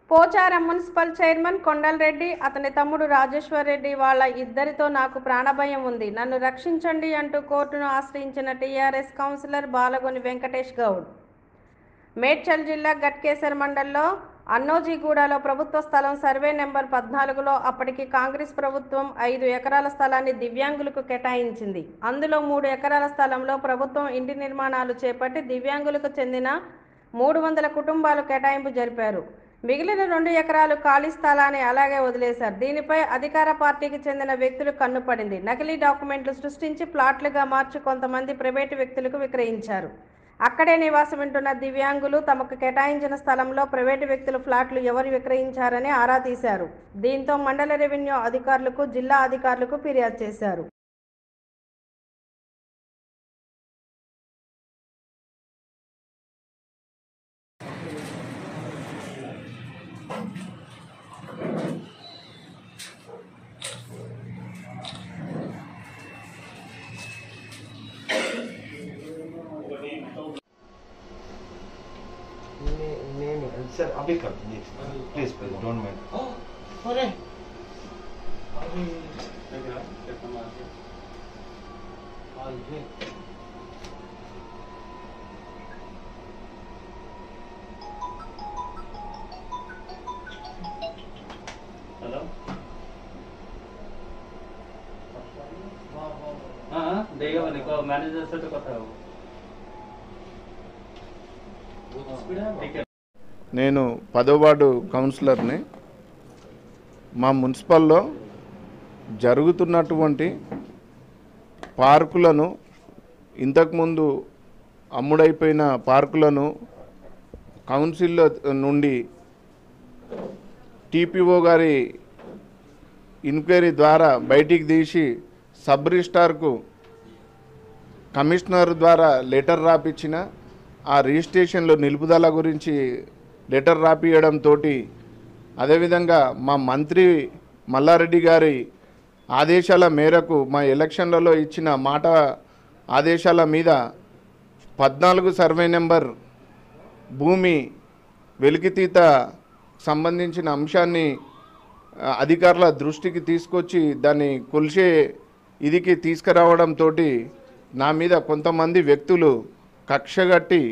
Pocharam municipal chairman Kondal Reddy అతని తమ్ముడు రాజేశ్వర్ రెడ్డి వాళ్ళ ఇద్దరితో నాకు ప్రాణభయం ఉంది నన్ను రక్షించండి అంటూ కోర్టును ఆశ్రయించిన టీఆర్ఎస్ కౌన్సిలర్ బాలగొని వెంకటేష్ గౌడ్ మేడ్చల్ జిల్లా గట్కేసర్ మండల్లో అన్నోజీగూడలో ప్రభుత్వ స్థలం సర్వే నెంబర్ పద్నాలుగులో అప్పటికి కాంగ్రెస్ ప్రభుత్వం ఐదు ఎకరాల స్థలాన్ని దివ్యాంగులకు కేటాయించింది అందులో మూడు ఎకరాల స్థలంలో ప్రభుత్వం ఇంటి నిర్మాణాలు చేపట్టి దివ్యాంగులకు చెందిన మూడు వందల కుటుంబాలు కేటాయింపు జరిపారు మిగిలిన రెండు ఎకరాలు ఖాళీ స్థలాన్ని అలాగే వదిలేశారు దీనిపై అధికార పార్టీకి చెందిన వ్యక్తులు కన్నుపడింది నకిలీ డాక్యుమెంట్లు సృష్టించి ప్లాట్లుగా మార్చి కొంతమంది ప్రైవేటు వ్యక్తులకు విక్రయించారు అక్కడే నివాసం ఉంటున్న దివ్యాంగులు తమకు కేటాయించిన స్థలంలో ప్రైవేటు వ్యక్తుల ఫ్లాట్లు ఎవరు విక్రయించారని ఆరా తీశారు దీంతో మండల రెవెన్యూ అధికారులకు జిల్లా అధికారులకు ఫిర్యాదు చేశారు నేను సార్ అభి కర్ please please please don't mind अरे हेलो हाँ हाँ देगा मैंने को मैनेजर से तो कथा हो ठीक है నేను పదో వార్డు కౌన్సిలర్ని మా మున్సిపల్లో జరుగుతున్నటువంటి పార్కులను ఇంతకుముందు అమ్ముడైపోయిన పార్కులను కౌన్సిల్లో నుండి టీపీఓ గారి ఎంక్వైరీ ద్వారా బయటికి తీసి సబ్ రిజిస్టార్కు కమిషనర్ ద్వారా లెటర్ రాపిచ్చిన ఆ రిజిస్ట్రేషన్లో నిలుపుదల గురించి లెటర్ రాపియడంతో అదేవిధంగా మా మంత్రి మల్లారెడ్డి గారి ఆదేశాల మేరకు మా ఎలక్షన్లలో ఇచ్చిన మాట ఆదేశాల మీద పద్నాలుగు సర్వే నెంబర్ భూమి వెలికితీత సంబంధించిన అంశాన్ని ఆ, అధికారుల దృష్టికి తీసుకొచ్చి దాన్ని కొలిసే ఇదికి తీసుకురావడంతో నా మీద కొంతమంది వ్యక్తులు కక్షగట్టి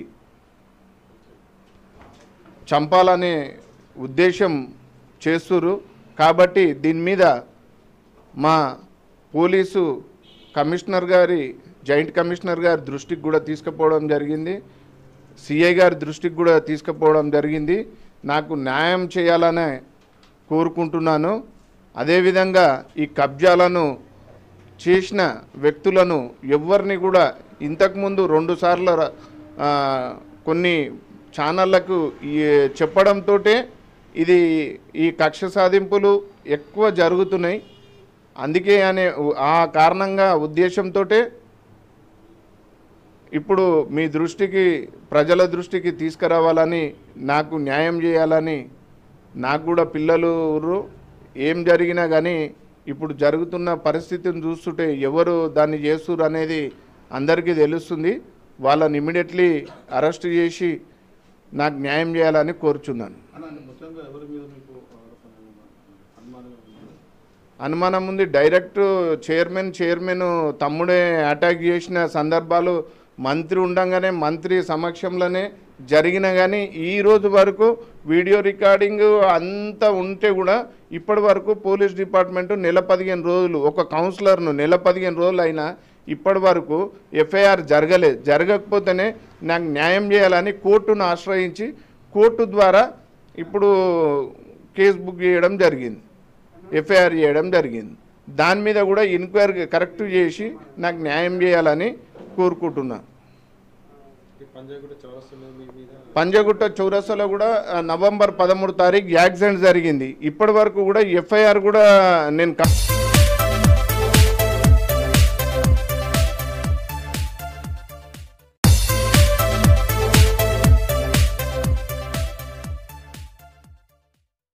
చంపాలనే ఉద్దేశం చేస్తురు కాబట్టి దీని మీద మా పోలీసు కమిషనర్ గారి జాయింట్ కమిషనర్ గారి దృష్టికి కూడా తీసుకుపోవడం జరిగింది సిఐ గారి దృష్టికి కూడా తీసుకుపోవడం జరిగింది నాకు న్యాయం చేయాలనే కోరుకుంటున్నాను అదేవిధంగా ఈ కబ్జాలను చేసిన వ్యక్తులను ఎవరిని కూడా ఇంతకుముందు రెండుసార్లు ర- ఆ, కొన్ని ఛానళ్లకు ఈ చెప్పడంతో ఇది ఈ కక్ష సాధింపులు ఎక్కువ జరుగుతున్నాయి అందుకే అనే ఆ కారణంగా ఉద్దేశంతో ఇప్పుడు మీ దృష్టికి ప్రజల దృష్టికి తీసుకురావాలని నాకు న్యాయం చేయాలని నాకు కూడా పిల్లలు ఉర్రు. ఏం జరిగినా కానీ ఇప్పుడు జరుగుతున్న పరిస్థితిని చూస్తుంటే ఎవరు దాన్ని చేస్తుర్రు అనేది అందరికీ తెలుస్తుంది వాళ్ళని ఇమీడియట్లీ అరెస్ట్ చేసి నాకు న్యాయం చేయాలని కోరుచున్నాను మొత్తంగా ఎవరి మీద మీకు ఆరోపణ అనుమానం ఉంది? అనుమానం ఉంది డైరెక్ట్ చైర్మన్ చైర్మన్ తమ్ముడే అటాక్ చేసిన సందర్భాలు మంత్రి ఉండంగానే మంత్రి సమక్షంలోనే జరిగిన కానీ ఈ రోజు వరకు వీడియో రికార్డింగ్ అంతా ఉంటే కూడా ఇప్పటి వరకు పోలీస్ డిపార్ట్మెంట్ నెల పదిహేను రోజులు ఒక కౌన్సిలర్ను నెల పదిహేను రోజులు అయినా ఇప్పటి వరకు ఎఫ్ఐఆర్ జరగలేదు జరగకపోతేనే నాకు న్యాయం చేయాలని కోర్టును ఆశ్రయించి కోర్టు ద్వారా ఇప్పుడు కేసు బుక్ చేయడం జరిగింది ఎఫ్ఐఆర్ చేయడం జరిగింది దాని మీద కూడా ఎంక్వైరీ కరెక్ట్ చేసి నాకు న్యాయం చేయాలని కోరుకుంటున్నా ఈ పంజాగుట్ట చౌరస్తాలో మీ మీద పంజగుట్ట చౌరస్తాలో కూడా ఆ, నవంబర్ పదమూడు తారీఖు యాక్సిడెంట్ జరిగింది ఇప్పటి వరకు కూడా ఎఫ్ఐఆర్ కూడా నేను క-